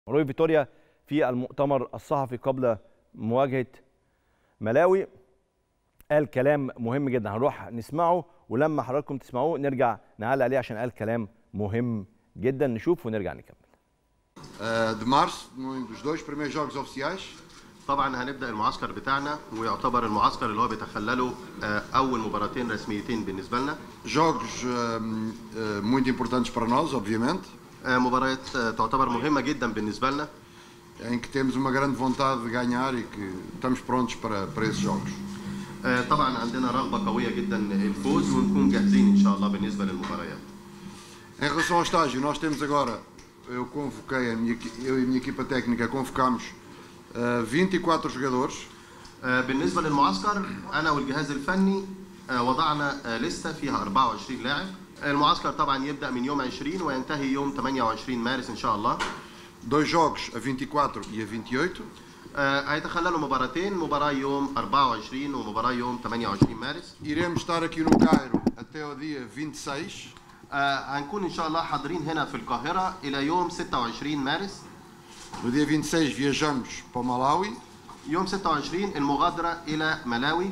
روي فيتوريا في المؤتمر الصحفي قبل مواجهه ملاوي قال كلام مهم جدا هنروح نسمعه ولما حضراتكم تسمعوه نرجع نعلق عليه عشان قال كلام مهم جدا نشوف ونرجع نكمل Uh, de março, num dos dois primeiros jogos oficiais, طبعا هنبدا المعسكر بتاعنا ويعتبر المعسكر اللي هو بيتخلله آه، اول مباراتين رسميتين بالنسبه لنا jogos uh, uh, muito importantes para nós, obviamente, آه، مباريات آه، تعتبر مهمه جدا بالنسبه لنا em que temos uma grande vontade de ganhar e que estamos prontos para, para esses jogos. آه، طبعا عندنا رغبه قويه جدا الفوز ونكون جاهزين ان شاء الله بالنسبه للمباريات Em relação ao estágio, nós temos agora, eu convoquei, a minha, equi- eu e a minha equipa técnica convocámos uh, 24 jogadores, آه، بالنسبه للمعسكر انا والجهاز الفني آه، وضعنا آه، لسته فيها 24 لاعب المعسكر طبعا يبدا من يوم 20 وينتهي يوم 28 مارس ان شاء الله dois jogos a 24 e a 28, آه، هيتخللوا مباراتين مباراه يوم 24 ومباراه يوم 28 مارس iremos estar aqui no Cairo até o dia 26, آه، هنكون ان شاء الله حاضرين هنا في القاهره الى يوم 26 مارس no dia 26 viajamos para o Malawi, يوم 26 المغادره الى ملاوي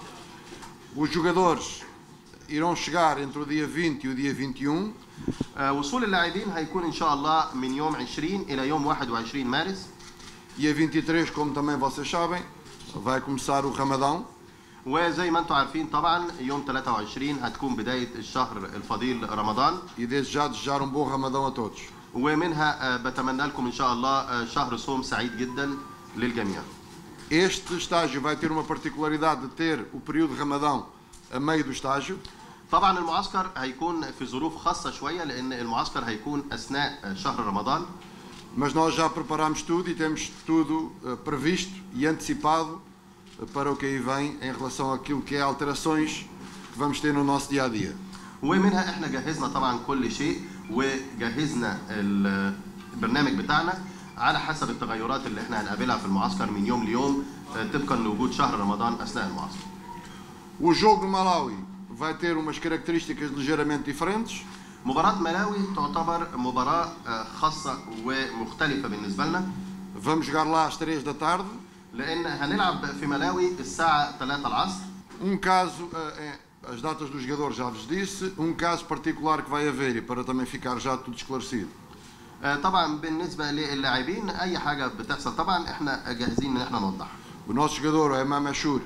os jogadores irão chegar entre o dia 20 e o dia 21, آه، وصول اللاعبين هيكون ان شاء الله من يوم 20 الى يوم 21 مارس e a 23, como também vocês sabem, vai começar o Ramadão, وزي ما انتم عارفين طبعا يوم 23 هتكون بدايه الشهر الفضيل رمضان e desde já desejar um bom Ramadão a todos. ومنها آه، بتمنى لكم ان شاء الله آه، شهر صوم سعيد جدا للجميع Este estágio vai ter uma particularidade de ter o período de Ramadão a meio do estágio, طبعا المعسكر هيكون في ظروف خاصه شويه لان المعسكر هيكون اثناء آه، شهر رمضان mas nós já preparamos tudo e temos tudo eh, previsto e antecipado eh, para o que aí vem em relação àquilo que é alterações que vamos ter no nosso dia a dia. ومنها احنا جهزنا طبعا كل شيء وجهزنا ال- البرنامج بتاعنا على حسب التغيرات اللي احنا هنقابلها في المعسكر من يوم ليوم آه، طبقا لوجود شهر رمضان اثناء المعسكر. O jogo no Malawi vai ter umas características ligeiramente diferentes. مباراة ملاوي تعتبر مباراة آه، خاصة ومختلفة بالنسبة لنا Vamos jogar lá às 3 da tarde. لأن هنلعب في ملاوي الساعة 3 العصر Um caso, eh, eh, as datas dos jogadores já vos disse, um caso particular que vai haver e para também ficar já tudo esclarecido. آه، طبعا بالنسبة للاعبين أي حاجة بتحصل طبعا احنا جاهزين إن احنا نوضح O nosso jogador, o Emam Ashur,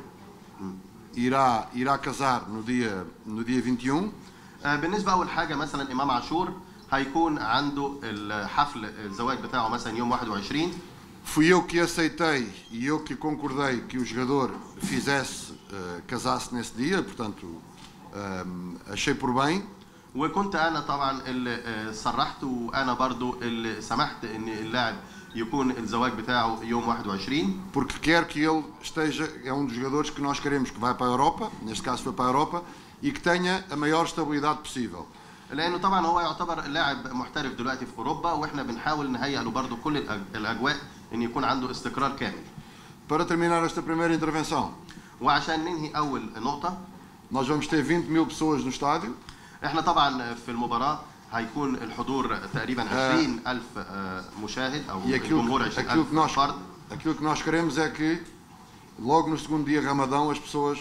irá, irá casar no dia, no dia 21 آه، بالنسبة أول حاجة مثلا إمام عاشور هيكون عنده الحفل الزواج بتاعه مثلا يوم 21 Fui eu que aceitei e eu que concordei que o jogador fizesse, eh, casasse nesse dia, portanto, eh, achei por bem. وكنت انا طبعا اللي آه، صرحت وانا برضو اللي سمحت ان اللاعب يكون الزواج بتاعه يوم 21 Porque quer que ele esteja, é um dos jogadores que nós queremos que vai para a Europa, neste caso foi para a Europa, e que tenha a maior estabilidade possível. لانه طبعا هو يعتبر لاعب محترف دلوقتي في اوروبا واحنا بنحاول نهيئ له برضو كل الأج- الاجواء ان يكون عنده استقرار كامل Para terminar esta primeira intervenção, وعشان ننهي اول نقطه nós vamos ter 20 mil pessoas no estádio, احنا طبعا في المباراه هيكون الحضور تقريبا 20000 آه، مشاهد او e aquilo, الجمهور aquilo, que nós, 20000 فرد aquilo que nós queremos é que logo no segundo dia Ramadão as pessoas,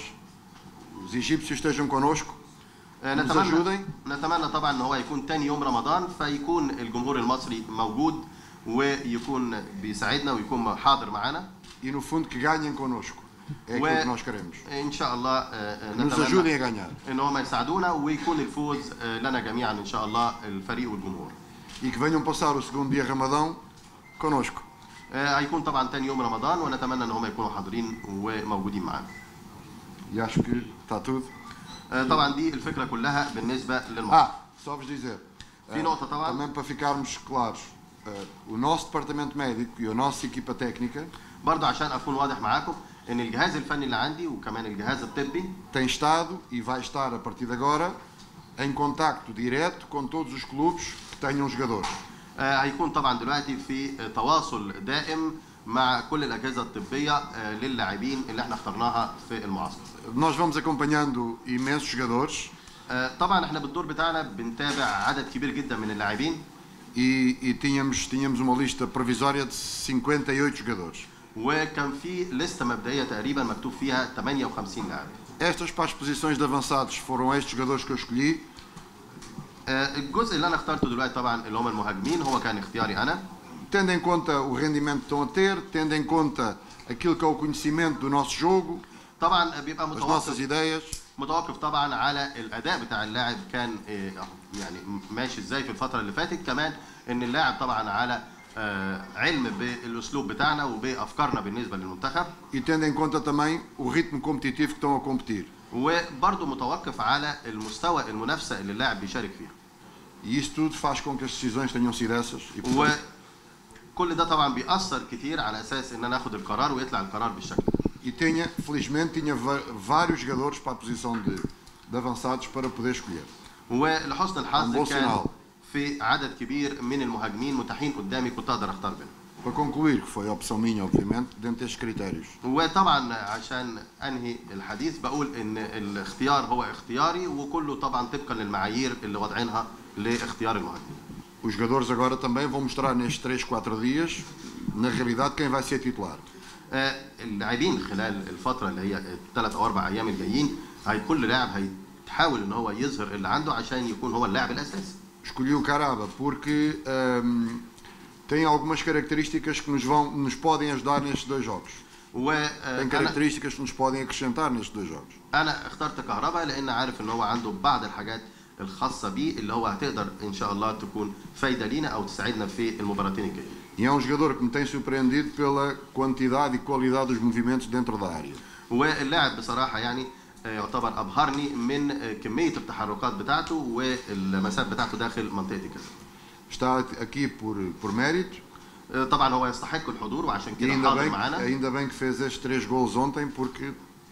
os egípcios estejam connosco, آه، nos نتمنى ajudem نتمنى طبعا ان هو يكون تاني يوم رمضان فيكون الجمهور المصري موجود ويكون بيساعدنا ويكون حاضر معانا e no fundo que ganhem connosco. É aquilo que nós queremos. ان شاء الله آه، آه، Nos ajudem نتمنى a ganhar. ان هم يساعدونا ويكون الفوز آه، لنا جميعا ان شاء الله الفريق والجمهور E que venham passar o segundo dia Ramadão connosco. آه، هيكون طبعا تاني يوم رمضان ونتمنى ان هم يكونوا حاضرين وموجودين معانا E acho que está tudo. آه، طبعا دي الفكره كلها بالنسبه للمصر Ah, só vos dizer. في نقطة طبعا. Também para ficarmos claros, eh, o nosso departamento médico e a nossa equipa técnica برضه عشان اكون واضح معاكم ان الجهاز الفني اللي عندي وكمان الجهاز الطبي tem estado e vai estar a partir de agora em contacto direto com todos os clubes que tenham jogadores. آه، هيكون طبعا دلوقتي في آه، تواصل دائم مع كل الاجهزه الطبيه آه، للاعبين اللي احنا اخترناها في المعسكر. Nós vamos acompanhando imensos jogadores آه، طبعا احنا بالدور بتاعنا بنتابع عدد كبير جدا من اللاعبين e, e tínhamos, tínhamos uma lista provisória de 58 jogadores. وكان في لسته مبدئيه تقريبا مكتوب فيها 58 لاعب Estas para as posições de avançados foram estes jogadores que eu escolhi. آه، الجزء اللي انا اخترته دلوقتي طبعا اللي هم المهاجمين هو كان اختياري انا Tendo em conta o rendimento que estão a ter, tendo em conta aquilo que é o conhecimento do nosso jogo, طبعا بيبقى as nossas متوقف ideias, متوقف طبعا على الاداء بتاع اللاعب كان آه، يعني ماشي ازاي في الفتره اللي فاتت كمان ان اللاعب طبعا على آه، علم بالاسلوب بتاعنا وبافكارنا بالنسبه للمنتخب e tendo em conta também o ritmo competitivo que estão a competir. وبرضه متوقف على المستوى المنافسه اللي اللاعب بيشارك فيها E isso tudo faz com que as decisões tenham sido essas. E, portanto, وكل ده طبعا بيأثر كتير على اساس ان انا اخد القرار ويطلع القرار بالشكل ده e tinha, felizmente, tinha va- vários jogadores para a posição de, de avançados para poder escolher. ولحسن الحظ بص كان نهار. في عدد كبير من المهاجمين متاحين قدامي كنت اقدر اختار بينهم Para concluir, que foi a opção minha, obviamente, dentro destes critérios. وطبعا عشان انهي الحديث بقول ان الاختيار هو اختياري وكله طبعا طبقا للمعايير اللي واضعينها لاختيار المهاجمين Os jogadores agora também vão mostrar nestes 3, 4 dias, na realidade, quem vai ser titular. آه، اللاعبين خلال الفتره اللي هي الثلاث او اربع ايام الجايين هي كل لاعب هيحاول ان هو يظهر اللي عنده عشان يكون هو اللاعب الاساسي Escolhi o Caraba porque hum, tem algumas características que nos, vão, nos podem ajudar nestes dois jogos. Tem وانا características que nos podem acrescentar nestes dois jogos. انا اخترت كهربا لان عارف ان هو عنده بعض الحاجات الخاصه بيه اللي هو هتقدر ان شاء الله تكون فايده لينا او تساعدنا في المباراتين الجايين E é um jogador que me tem surpreendido pela quantidade e qualidade dos movimentos dentro da área. واللاعب بصراحه يعني آه، يعتبر ابهرني من آه، كميه التحركات بتاعته والمسافات بتاعته داخل منطقه الجزاء Está aqui por, por mérito آه، طبعا هو يستحق الحضور وعشان e كده ainda حاضر bem, معانا ainda bem que fez estes três gols ontem porque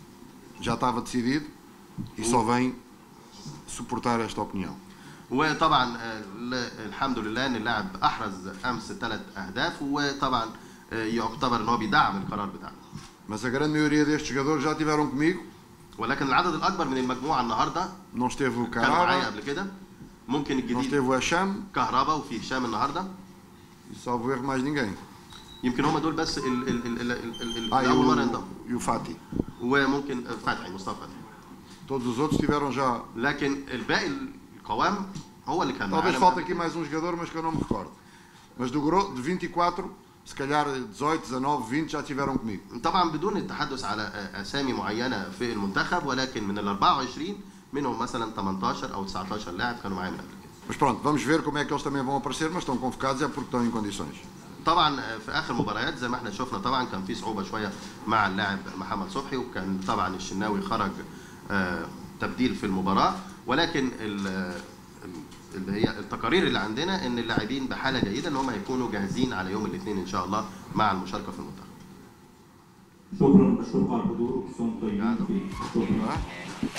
já estava decidido e só vem suportar esta opinião. وطبعا آه، ل- الحمد لله ان اللاعب احرز امس ثلاث اهداف وطبعا آه، يعتبر ان هو بيدعم القرار بتاعنا Mas a grande maioria destes jogadores já estiveram comigo, ولكن العدد الاكبر من المجموعه النهارده não esteve o كانوا معايا Caraba, قبل كده ممكن não الجديد esteve o Hacham كهربا وفي هشام النهارده e salvo erro mais ninguém. يمكن هم دول بس ال ال ال ال ال ال Ah, ال e اول مره ينضم o, e o Fati. وممكن فتحي مصطفى فتحي Todos os outros estiveram já. لكن الباقي القوام هو اللي كان Talvez معانا falte aqui mais um jogador, mas que eu não me recordo. Mas do gro- de 24, se calhar 18, 19, 20 já estiveram comigo. طبعا بدون التحدث على اسامي معينه في المنتخب ولكن من ال 24 منهم مثلا 18 او 19 لاعب كانوا معايا من قبل كده Mas pronto, vamos ver como é que eles também vão aparecer, mas estão convocados é porque estão em condições. طبعا في اخر مباريات زي ما احنا شفنا طبعا كان في صعوبه شويه مع اللاعب محمد صبحي وكان طبعا الشناوي خرج آه، تبديل في المباراه ولكن ال- ال- اللي هي التقارير اللي عندنا ان اللاعبين بحاله جيده ان هم هيكونوا جاهزين على يوم الاثنين ان شاء الله مع المشاركه في المنتخب شكرا بشكركم على الحضور وكل سنه وانتم طيبين شكرا